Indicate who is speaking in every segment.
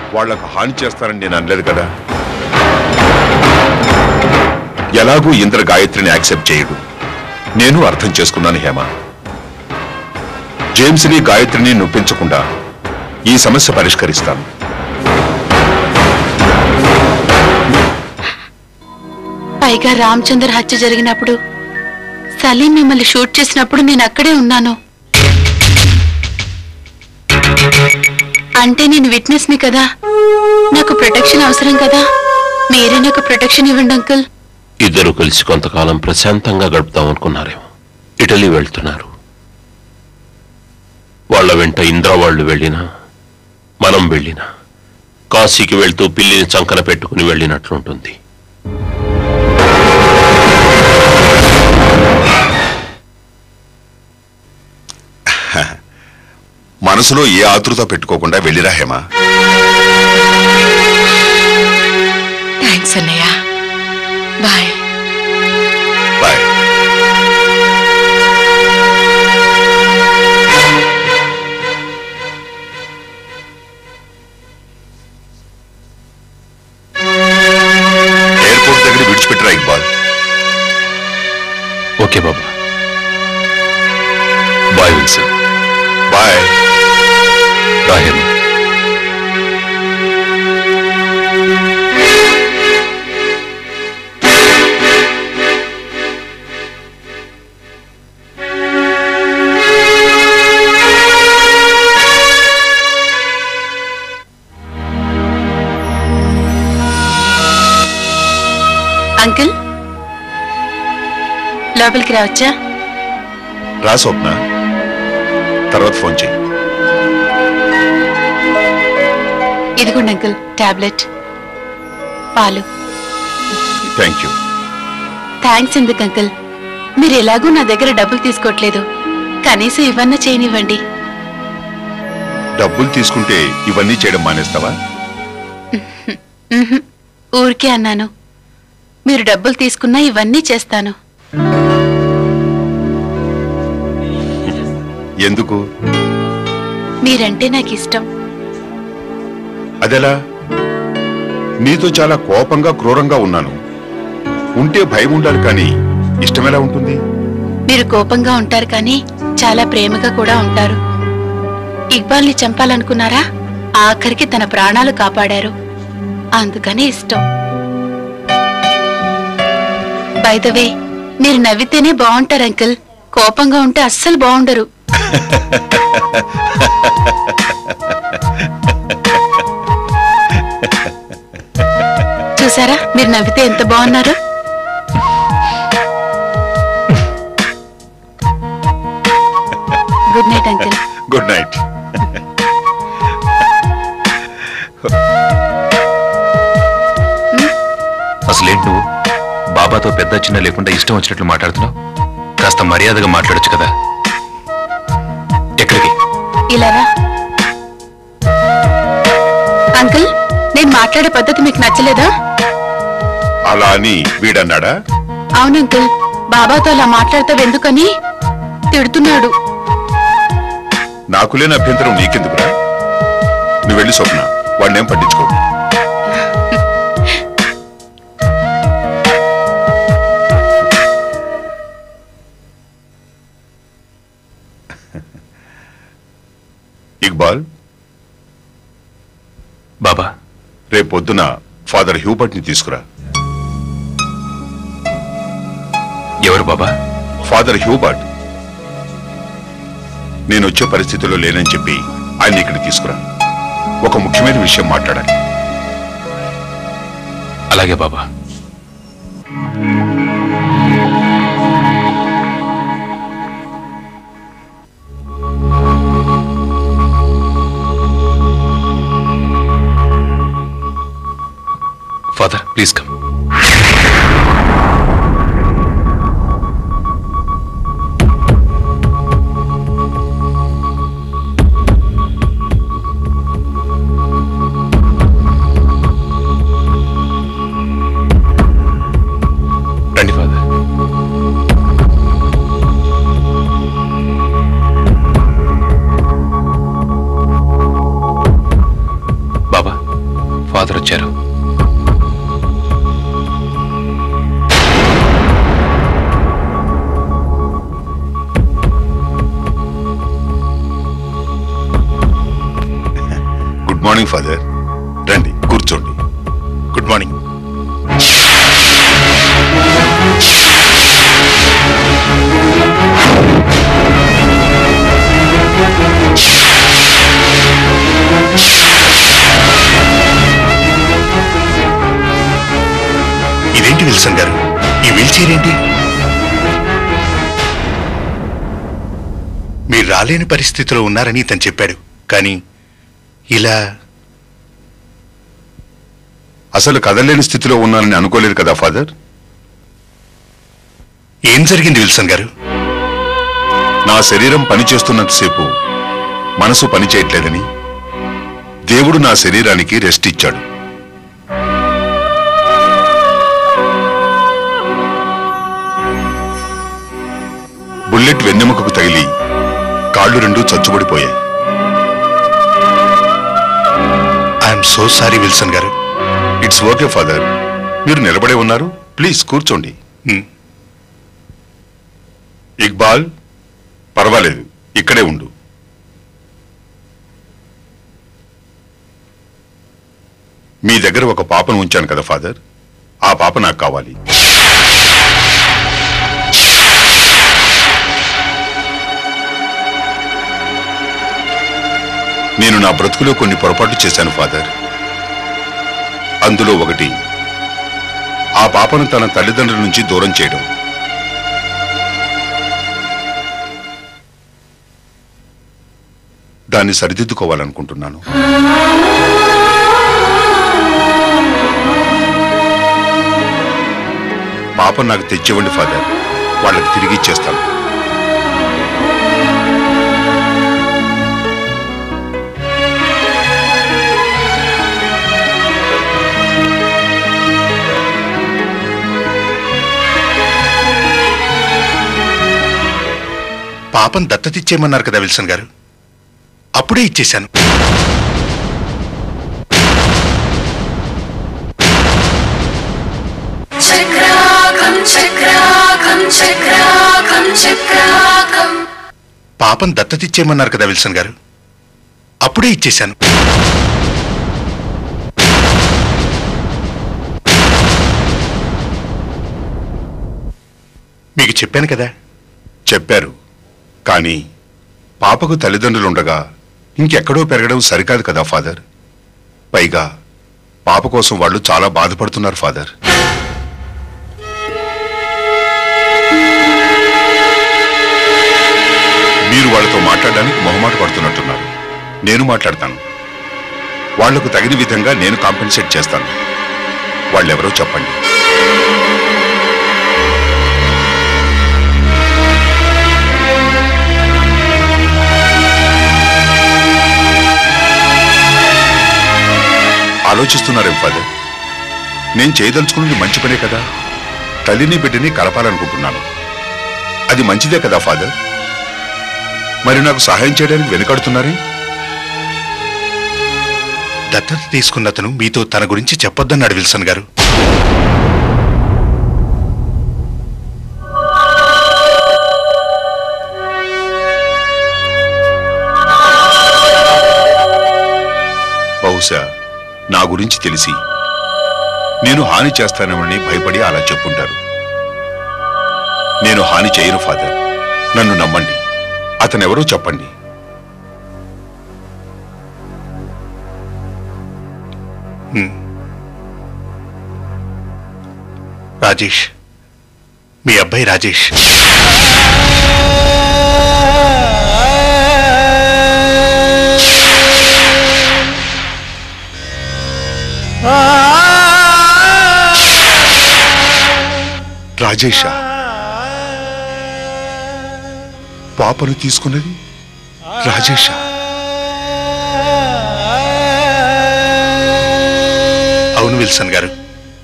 Speaker 1: వాళ్లకు హాని చేస్తానని నేను అనలేదు కదా ఎలాగూ ఇంద్ర గాయత్రిని యాక్సెప్ట్ చేయడు నేను అర్థం చేసుకున్నాను హేమ జేమ్స్ని గాయత్రిని నొప్పించకుండా ఈ సమస్య పరిష్కరిస్తాను
Speaker 2: పైగా రామచంద్ర హత్య జరిగినప్పుడు సలీం మిమ్మల్ని షూట్ చేసినప్పుడు నేను అక్కడే ఉన్నాను అంటే నేను విట్నెస్ ని కదా నాకు ప్రొటెక్షన్ అవసరం కదా మీరే నాకు ప్రొటెక్షన్ ఇవ్వండి అంకుల్
Speaker 3: ఇద్దరు కలిసి కొంతకాలం ప్రశాంతంగా గడుపుదాం అనుకున్నారేమో ఇటలీ వెళ్తున్నారు వాళ్ళ వెంట ఇంద్ర వాళ్ళు వెళ్ళినా మనం వెళ్ళినా కాశీకి వెళ్తూ పిల్లిని చంకన పెట్టుకుని వెళ్ళినట్లుంటుంది
Speaker 1: మనసులో ఏ ఆతృత పెట్టుకోకుండా వెళ్ళిరా హేమ
Speaker 2: థ్యాంక్స్ అన్నయ్య బాయ్
Speaker 1: బాయ్ ఎయిర్పోర్ట్ దగ్గర విడిచిపెట్టరా Iqbal
Speaker 3: okay Baba bye Vincent
Speaker 1: bye
Speaker 3: రాహేమ
Speaker 2: అంకుల్ లోపలికి రావచ్చా
Speaker 1: రా స్వప్న తర్వాత ఫోన్ చేయి
Speaker 2: ఇదిగోండి అంకుల్ టాబ్లెట్ పాలు
Speaker 1: థ్యాంక్ యూ
Speaker 2: థ్యాంక్స్ ఎందుకు అంకుల్ మీరు ఎలాగూ నా దగ్గర డబ్బులు తీసుకోవట్లేదు కనీసం ఇవన్నా చేయనివ్వండి
Speaker 1: డబ్బులు తీసుకుంటే ఇవన్నీ చేయడం మానేస్తావా
Speaker 2: ఉహుం, ఊరికే అన్నాను మీరు డబ్బులు తీసుకున్నా ఇవన్నీ చేస్తాను
Speaker 1: ఎందుకు
Speaker 2: మీరంటే నాకు ఇష్టం
Speaker 1: అదెలా నీతో చాలా కోపంగా క్రూరంగా ఉన్నాను ఉంటే భయం ఉండాలి కానీ ఇష్టమెలా ఉంటుంది
Speaker 2: మీరు కోపంగా ఉంటారు కానీ చాలా ప్రేమగా కూడా ఉంటారు ఇక్బాల్ని చంపాలనుకున్నారా ఆఖరికి తన ప్రాణాలు కాపాడారు అందుకని ఇష్టం బైదవే మీరు నవ్వితేనే బాగుంటారు అంకుల్ కోపంగా ఉంటే అస్సలు బాగుండరు చూసారా మీరు నవ్వితే ఎంత బాగున్నారు good night uncle
Speaker 1: good night
Speaker 4: అసలేంటి నువ్వు బాబాతో పెద్ద చిన్న లేకుండా ఇష్టం వచ్చినట్లు మాట్లాడుతున్నావు కాస్త మర్యాదగా మాట్లాడొచ్చు కదా ఎక్కడికి
Speaker 2: ఇలారా అంకుల్ నేను మాట్లాడే పద్ధతి మీకు నచ్చలేదా
Speaker 1: అలా అని వీడన్నాడా
Speaker 2: అవును అంకుల్ బాబాతో అలా మాట్లాడతావు ఎందుకని తిడుతున్నాడు
Speaker 1: నాకు లేని అభ్యంతరం నీకెందుకురా నువ్వు వెళ్ళి స్వప్న వాడినేం పట్టించుకో ఇక్బాల్
Speaker 4: బాబా
Speaker 1: రేపు పొద్దున ఫాదర్ హ్యూబర్ట్ ని తీసుకురా
Speaker 4: ఎవరు బాబా
Speaker 1: ఫాదర్ హ్యూబర్ట్ నేను వచ్చే పరిస్థితిలో లేనని చెప్పి ఆయన ఇక్కడికి తీసుకురా ఒక ముఖ్యమైన విషయం మాట్లాడాలి
Speaker 4: అలాగే బాబా ఫాదర్ ప్లీజ్ కమ్ రండి ఫాదర్ బాబా ఫాదర్ వచ్చారు
Speaker 1: గుడ్ మార్నింగ్ ఫాదర్ రండి కూర్చోండి
Speaker 5: గుడ్ మార్నింగ్ ఇదేంటి విల్సన్ గారు ఈ వీల్ చైర్ ఏంటి మీరు రాలేని పరిస్థితిలో ఉన్నారని ఇతను చెప్పాడు కానీ ఇలా
Speaker 1: అసలు కదలేని స్థితిలో ఉన్నానని అనుకోలేదు కదా ఫాదర్
Speaker 5: ఏం జరిగింది విల్సన్ గారు
Speaker 1: నా శరీరం పనిచేస్తున్నంతసేపు మనసు పని చేయట్లేదని దేవుడు నా శరీరానికి రెస్ట్ ఇచ్చాడు బుల్లెట్ వెన్నెముకకు తగిలి కాళ్ళు రెండూ చచ్చుబడిపోయాయి
Speaker 5: ఐఎమ్ సో సారీ విల్సన్ గారు
Speaker 1: ఇట్స్ ఓకే ఫాదర్ మీరు నిలబడే ఉన్నారు ప్లీజ్ కూర్చోండి
Speaker 5: హ్మ్.
Speaker 1: ఇక్బాల్ పర్వాలేదు ఇక్కడే ఉండు మీ దగ్గర ఒక పాపను ఉంచాను కదా ఫాదర్ ఆ పాప నాకు కావాలి నేను నా బ్రతుకులో కొన్ని పొరపాట్లు చేశాను ఫాదర్ అందులో ఒకటి ఆ పాపను తన తల్లిదండ్రుల నుంచి దూరం చేయడం దాన్ని సరిదిద్దుకోవాలనుకుంటున్నాను పాప నాకు తెచ్చివ్వండి ఫాదర్ వాళ్ళకి తిరిగి ఇచ్చేస్తాను
Speaker 5: పాపం దత్తతిచ్చేయమన్నారు కదా విల్సన్ గారు అప్పుడే ఇచ్చేశాను
Speaker 6: చక్రాకం చక్రాకం చక్రాకం చక్రాకం
Speaker 5: పాపం దత్తతిచ్చేయమన్నారు కదా విల్సన్ గారు అప్పుడే ఇచ్చేశాను మీకు చెప్పాను కదా
Speaker 1: చెప్పారు కానీ పాపకు తల్లిదండ్రులుండగా ఇంకెక్కడో పెరగడం సరికాదు కదా ఫాదర్ పైగా పాప కోసం వాళ్ళు చాలా బాధపడుతున్నారు ఫాదర్ మీరు వాళ్ళతో మాట్లాడడానికి మొహమాట పడుతున్నట్టున్నారు నేను మాట్లాడతాను వాళ్లకు తగిన విధంగా నేను కాంపెన్సేట్ చేస్తాను వాళ్ళెవరో చెప్పండి ఆలోచిస్తున్నారేం ఫాదర్ నేను చేయదలుచుకున్నది మంచి పనే కదా తల్లిని బిడ్డని కలపాలనుకుంటున్నాను అది మంచిదే కదా ఫాదర్ మరి నాకు సహాయం చేయడానికి వెనుకడుతున్నారే
Speaker 5: దత్తత తీసుకున్న అతను మీతో తన గురించి చెప్పొద్దన్నాడు విల్సన్ గారు
Speaker 1: బహుశా నా గురించి తెలిసి నేను హాని చేస్తానేమని భయపడి అలా చెప్పుంటారు నేను హాని చేయను ఫాదర్ నన్ను నమ్మండి అతనెవరో చెప్పండి
Speaker 5: రాజేష్ మీ అబ్బాయి రాజేష్
Speaker 1: రాజేష పాపను తీసుకున్నది రాజేష
Speaker 5: అవును విల్సన్ గారు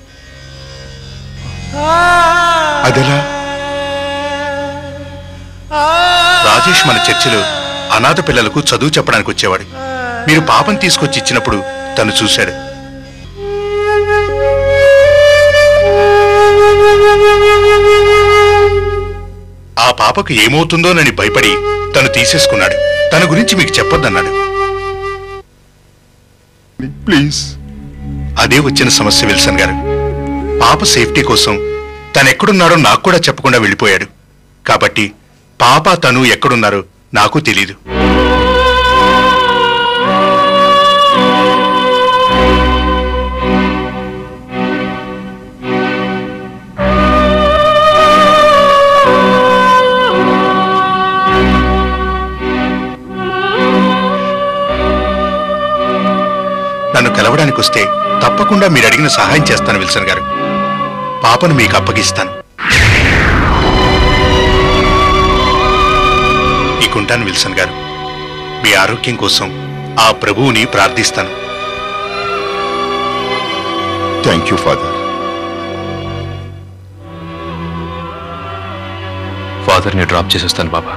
Speaker 1: అదెలా
Speaker 5: రాజేష్ మన చర్చిలో అనాథ పిల్లలకు చదువు చెప్పడానికి వచ్చేవాడు మీరు పాపం తీసుకొచ్చి ఇచ్చినప్పుడు తను చూశాడు పాపకు ఏమవుతుందోనని భయపడి తను తీసేసుకున్నాడు తన గురించి మీకు చెప్పొద్దన్నాడు
Speaker 1: ప్లీజ్
Speaker 5: అదే వచ్చిన సమస్య విల్సన్ గారు పాప సేఫ్టీ కోసం తనెక్కడున్నాడో నాకు కూడా చెప్పకుండా వెళ్ళిపోయాడు కాబట్టి పాప తను ఎక్కడున్నారో నాకు తెలీదు నన్ను కలవడానికి వస్తే తప్పకుండా మీరు అడిగిన సహాయం చేస్తాను విల్సన్ గారు పాపను మీకు అప్పగిస్తాను ఇకుంటాను విల్సన్ గారు మీ ఆరోగ్యం కోసం ఆ ప్రభువుని ప్రార్థిస్తాను
Speaker 1: థ్యాంక్ యూ ఫాదర్
Speaker 4: ఫాదర్ని డ్రాప్ చేసి వస్తాను బాబా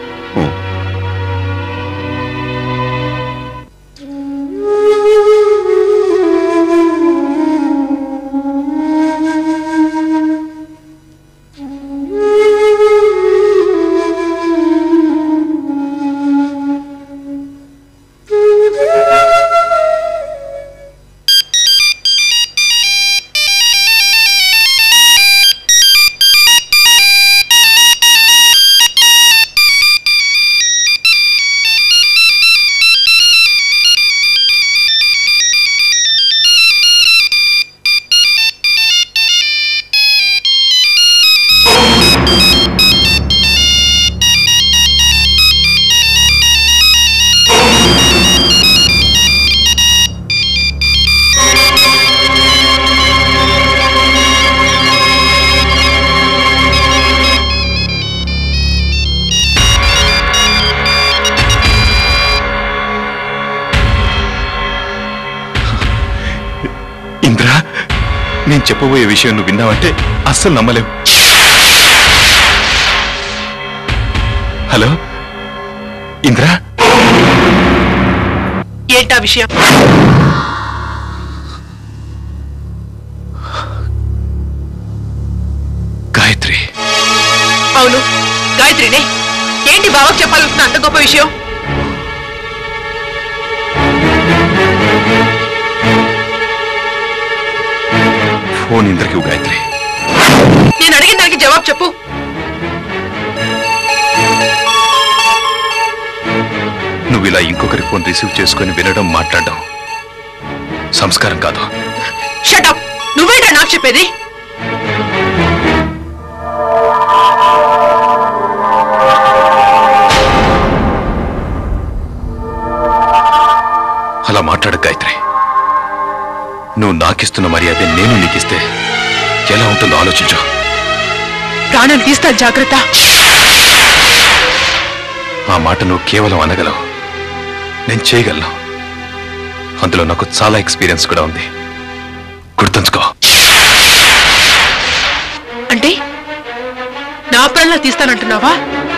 Speaker 4: ఇంద్ర నేను చెప్పబోయే విషయం నువ్వు విన్నావంటే అస్సలు నమ్మలేవు హలో ఇంద్ర
Speaker 7: ఏంటా విషయం
Speaker 4: గాయత్రి
Speaker 7: అవును గాయత్రినే ఏంటి బావకు చెప్పాలనుకున్న అంత గొప్ప విషయం
Speaker 4: ఫోన్ ఇంద్రకి గాయత్రి
Speaker 7: నేను అడిగిన దానికి జవాబు చెప్పు
Speaker 4: నువ్వు ఇలా ఇంకొకరి ఫోన్ రిసీవ్ చేసుకొని వినడం మాట్లాడడం సంస్కారం కాదు
Speaker 7: షటప్ నువ్వేంటా నాకు చెప్పేది
Speaker 4: అలా మాట్లాడ గాయత్రి నువ్వు నాకిస్తున్న మర్యాద నేను నీకిస్తే ఎలా ఉంటుందో ఆలోచించు
Speaker 7: ప్రాణం తీస్తాను జాగ్రత్త
Speaker 4: ఆ మాట నువ్వు కేవలం అనగలవు నేను చేయగలను అందులో నాకు చాలా ఎక్స్పీరియన్స్ కూడా ఉంది గుర్తుంచుకో
Speaker 7: అంటే నా ప్రాణాలు తీస్తానంటున్నావా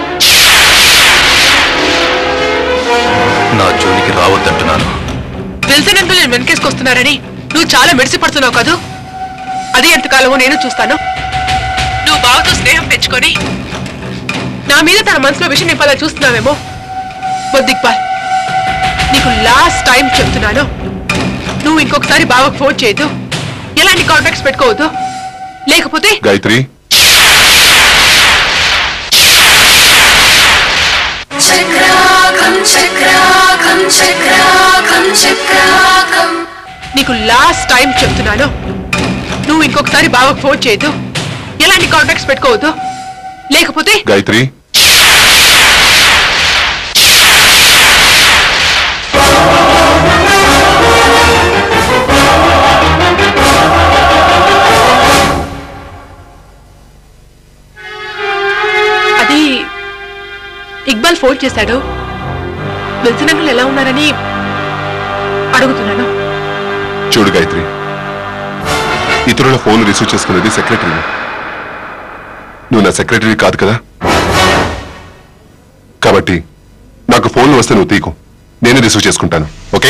Speaker 4: నా జోలికి రావద్దంటున్నాను
Speaker 7: తెలిసినందుకు నేను వెనకేసుకొస్తున్నారని నువ్వు చాలా మెడిసిపడుతున్నావు కదూ అది ఎంతకాలమో నేను చూస్తాను నువ్వు బావతో స్నేహం పెంచుకొని నా మీద తన మనసులో విషయం నింపాలని చూస్తున్నావేమో బొద్దిక్పాల్ నీకు లాస్ట్ టైం చెప్తున్నాను నువ్వు ఇంకొకసారి బావకు ఫోన్ చేయొద్దు ఎలాంటి కాంటాక్ట్స్ పెట్టుకోవద్దు లేకపోతే
Speaker 1: గాయత్రి
Speaker 6: చక్రాకం చక్రాకం చక్రాకం చక్రాకం
Speaker 7: నీకు లాస్ట్ టైం చెప్తున్నాను నువ్వు ఇంకొకసారి బావకు ఫోన్ చేయొద్దు ఎలాంటి కాంటాక్ట్స్ పెట్టుకోవద్దు లేకపోతే
Speaker 1: గాయత్రి
Speaker 7: అది ఇక్బాల్ ఫోన్ చేశాడు విల్సన్ అంకుల్ ఎలా ఉన్నారని అడుగుతున్నాను
Speaker 1: చూడు గాయత్రి ఇతరుల ఫోన్ రిసీవ్ చేసుకునేది సెక్రటరీ నువ్వు నా సెక్రటరీ కాదు కదా కాబట్టి నాకు ఫోన్ వస్తే నువ్వు తీకు నేనే రిసీవ్ చేసుకుంటాను ఓకే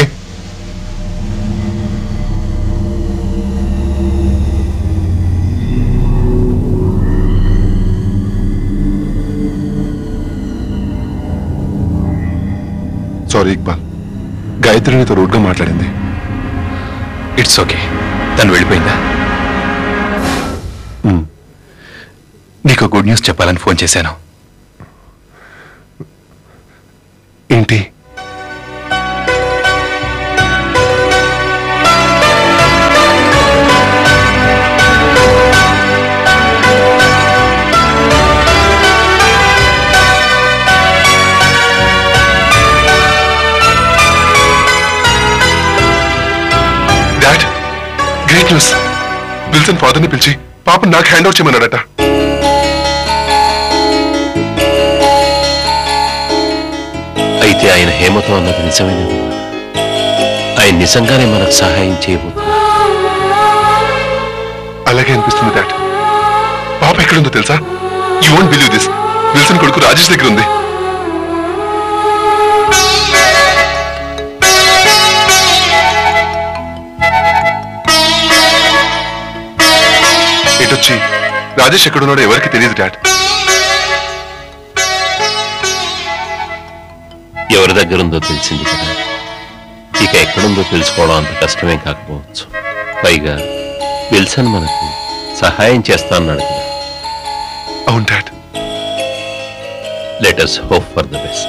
Speaker 8: సారీ ఇక్బాల్ గాయత్రి నీతో రూడ్గా మాట్లాడింది
Speaker 4: ఇట్స్ ఓకే తను వెళ్ళిపోయిందా
Speaker 8: మ్మ్.
Speaker 4: నీకు గుడ్ న్యూస్ చెప్పాలని ఫోన్ చేశాను
Speaker 8: ఏంటి డాడ్ గ్రేట్ న్యూస్ విల్సన్ ఫాదర్ని పిలిచి పాప నాకు హ్యాండ్ ఓవర్ చేయమన్నాడట
Speaker 3: అయితే ఆయన హేమతో అన్నది నిజమైనది ఆయన నిజంగానే మనకు సహాయం చేయబోతున్నారు
Speaker 8: అలాగే అనిపిస్తుంది డాడ్ పాప ఎక్కడుందో తెలుసా you won't believe this Wilson కొడుకు రాజేష్ దగ్గర ఉంది ఎటొచ్చి రాజేష్ ఎక్కడున్నాడో ఎవరికి తెలియదు డాడ్
Speaker 3: ఎవరి దగ్గర ఉందో తెలిసింది కదా ఇక ఎక్కడుందో తెలుసుకోవడం అంత కష్టమేం కాకపోవచ్చు పైగా విల్సన్ మనకు సహాయం చేస్తా అన్నాడు కదా
Speaker 8: అవును dad
Speaker 3: let us hope for the best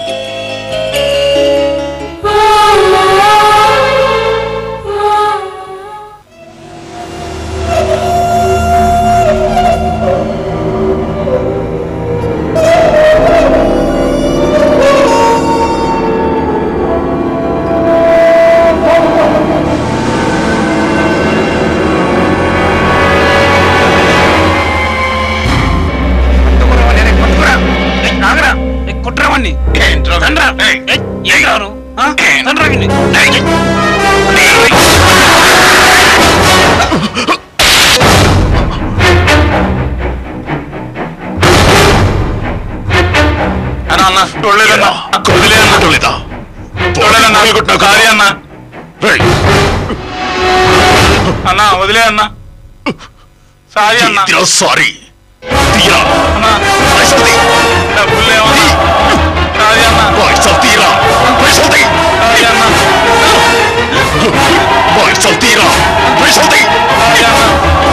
Speaker 9: అన్నా వదిలే అన్నా సారీ అన్నా
Speaker 1: సారీ
Speaker 9: అన్నా డబ్బులు లేవన్నా సారీ అన్నా సారీ అన్నా సారీ అన్నా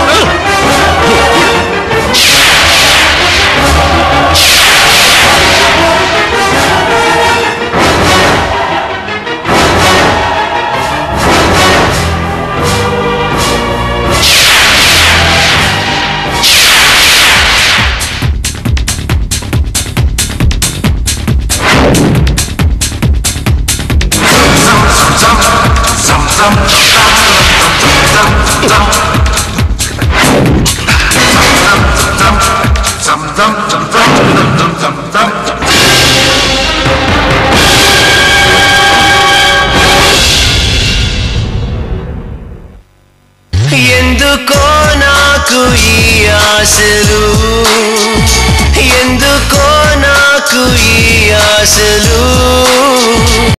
Speaker 10: ఎందుకో నాకు ఈ ఆశలు ఎందుకో నాకు ఈ ఆశలు